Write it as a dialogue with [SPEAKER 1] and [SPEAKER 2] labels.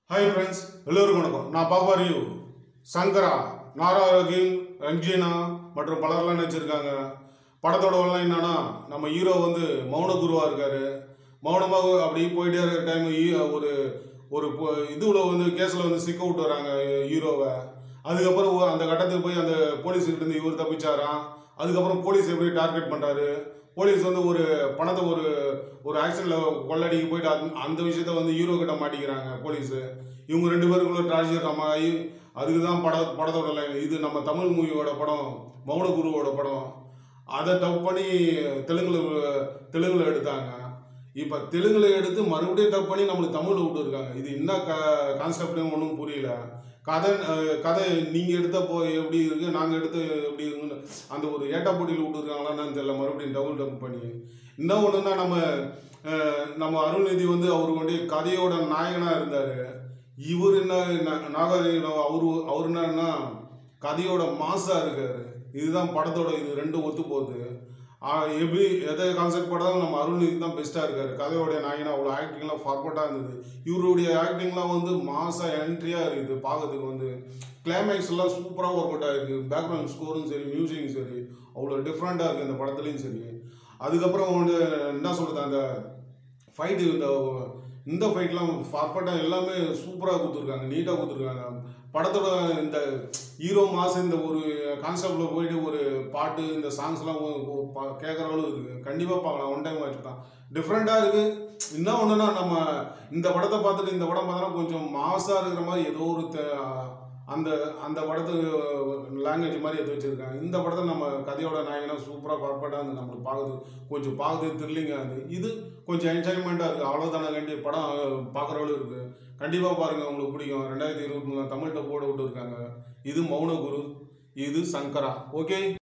[SPEAKER 1] hi friends எல்லோருக்கும் வணக்கம் நான் பாபாரியூ சங்கரா நாராகிங் ரஞ்சீனா மற்றும் பலர்லாம் நடிச்சிருக்காங்க படத்தோட வரலாம் என்னன்னா நம்ம ஹீரோ வந்து மௌன குருவா இருக்காரு மௌனமாக அப்படி போயிட்டே இருக்கிற டைம் ஒரு ஒரு பொ- இதுல வந்து கேஸில் வந்து சிக்க விட்டு வராங்க ஹீரோவை அதுக்கப்புறம் ஒ- அந்த கட்டத்துக்கு போய் அந்த போலீஸ் கிட்ட இருந்து இவர் தப்பிச்சாராம் அதுக்கப்புறம் போலீஸ் எப்படி டார்கெட் பண்றாரு போலீஸ் வந்து ஒரு பணத்தை ஒரு ஒரு ஆக்சிடென்ட்ல கொள்ளடிக்கு போயிட்டு அந்த- அந்த விஷயத்த வந்து ஹீரோ கிட்ட மாட்டிக்கிறாங்க போலீஸ் இவங்க ரெண்டு பேருக்குள்ள ட்ராஜடி ஆகி அதுக்கு தான் பட படத்தோட லைன் இது நம்ம தமிழ் மூவியோட படம் மௌனகுருவோட படம் அதை டப் பண்ணி தெலுங்குல தெலுங்குல எடுத்தாங்க இப்போ தெலுங்குல எடுத்து மறுபடியும் டப் பண்ணி நம்மளுக்கு தமிழ்ல விட்டு இருக்காங்க இது என்ன க கான்செப்ட்னு ஒன்றும் புரியல கதை அஹ், கதை நீங்கள் எடுத்தப்போ எப்படி இருக்கு நாங்கள் எடுத்து எப்படி இருக்குன்னு அந்த ஒரு ஏட்டா போட்டியில் விட்டுருக்காங்களான்னு தெரியல மறுபடியும் டபுள் டப் பண்ணி இன்னும் ஒன்றுன்னா நம்ம அஹ், நம்ம அருள்நிதி வந்து அவர் வந்து கதையோட நாயகனாக இருந்தார் இவர் என்ன ந- நாகரீகம் அவரு அவர் என்னன்னா கதையோட மாசா இருக்காரு இதுதான் படத்தோட இது ரெண்டும் ஒத்து போகுது ஆ, எப்படி எதை கான்செப்ட் படம் நம்ம அருள்நிதி தான் பெஸ்ட்டாக இருக்காரு கதையோடைய நாயனா அவ்வளோ ஆக்டிங்லாம் ஃபார்வர்டாக இருந்தது இவருடைய ஆக்டிங்லாம் வந்து மாசா என்ட்ரியாக இருக்குது பார்க்கறதுக்கு வந்து கிளைமேக்ஸ் எல்லாம் சூப்பராக ஒர்க் அவுட் ஆகிருக்கு பேக்ரவுண்ட் ஸ்கோரும் சரி மியூசிக்கும் சரி அவ்வளோ டிஃப்ரெண்ட்டாக இருக்குது இந்த படத்துலையும் சரி அதுக்கப்புறம் வந்து என்ன சொல்கிறது அந்த ஃபைட்டு இந்த இந்த ஃபைட்லாம் பர்ஃபெக்டாக எல்லாமே சூப்பராக கொடுத்துருக்காங்க நீட்டாக கொடுத்துருக்காங்க படத்தோட இந்த ஹீரோ மாஸ் இந்த ஒரு கான்செப்டில் போயிட்டு ஒரு பாட்டு இந்த சாங்ஸ்லாம் கேட்குற அளவு இருக்குது கண்டிப்பாக பார்க்கலாம் ஒன் டைம் வாட்ச் தான் டிஃப்ரெண்ட்டாக இருக்குது இன்னும் ஒன்றுனா நம்ம இந்த படத்தை பார்த்துட்டு இந்த படம் பார்த்தோன்னா கொஞ்சம் மாஸாக இருக்கிற மாதிரி ஏதோ ஒரு தே- அந்த அந்த படத்து லாங்குவேஜ் மாதிரி எடுத்து வச்சிருக்காங்க இந்த படத்தை நம்ம கதையோட நாயகனா சூப்பராக பர்ஃபெக்டாக இருந்து நம்மளுக்கு பார்க்குறது கொஞ்சம் பார்க்குறது த்ரில்லிங்காக இருந்து இது கொஞ்சம் என்ஜாய்மெண்ட்டாக இருக்குது அவ்வளோதான வேண்டிய படம் பார்க்குறவளும் இருக்குது கண்டிப்பாக பாருங்கள் உங்களுக்கு பிடிக்கும் ரெண்டாயிரத்தி இருபத்தி மூணு தமிழ்கிட்ட போட விட்டு இருக்காங்க இது மௌன குரு இது சங்கரா ஓகே